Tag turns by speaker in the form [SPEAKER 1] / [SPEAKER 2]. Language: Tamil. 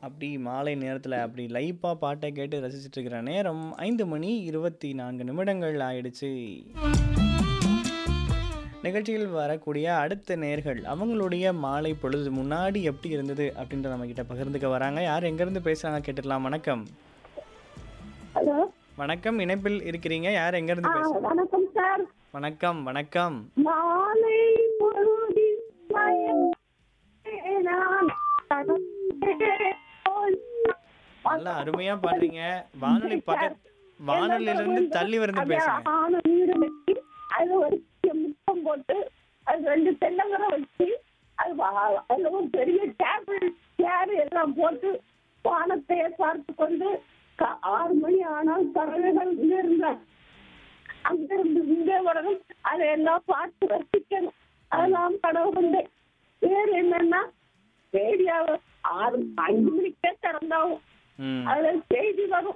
[SPEAKER 1] அப்படி மாலை நேரத்துல அப்படி லைப்பா பாட்ட கேட்டு ரசிச்சுட்டு இருக்கிற நேரம் 5 மணி 24 நிமிடங்கள் ஆயிடுச்சு. நிகழ்ச்சியில் வரக்கூடிய அடுத்த நேயர்கள், அவங்களுடைய மாலை பொழுது முன்னாடி எப்படி இருந்தது அப்படின்றத நம்மகிட்ட பகிர்ந்துக்க வராங்க. யார் எங்கேருந்து பேசுறாங்க கேட்டுடலாம். வணக்கம்.
[SPEAKER 2] ஹலோ
[SPEAKER 1] வணக்கம். இணைப்பில் இருக்கிறீங்க. யார்
[SPEAKER 2] ஆ
[SPEAKER 1] எங்கேருந்து பேசுறீங்க?
[SPEAKER 2] வணக்கம் சார்
[SPEAKER 1] வணக்கம், வணக்கம்.
[SPEAKER 2] மாலை பொழுதில் மயங்கியே நான் கடந்தேன் போல்.
[SPEAKER 1] நல்லா அருமையா பாடுறீங்க. வானொலி பக்கத் வானொலியிலிருந்து தள்ளி வந்து
[SPEAKER 2] அது
[SPEAKER 1] பேசுங்க.
[SPEAKER 2] ஆணு வீடு வச்சு அது ஒரு முத்தம் போட்டு அது ரெண்டு தென்னங்கரை வச்சு அது வா- அதுல ஒரு பெரிய டேபிள் சேர் எல்லாம் போட்டு வானத்தை பார்த்து கொண்டு க- ஆறு மணி ஆனால் பறவைகள் இங்க இருந்தாங்க அங்க இருந்து இங்கே வரணும் அதையெல்லாம் பார்த்து ரசிக்கணும் அதெல்லாம் கடவுள் வந்தேன் வேறு என்னன்னா ரேடியோவை ஆறு அஞ்சு மணிக்கே திறந்தாவும்
[SPEAKER 1] ம்.
[SPEAKER 2] அதுல செய்தி வரும்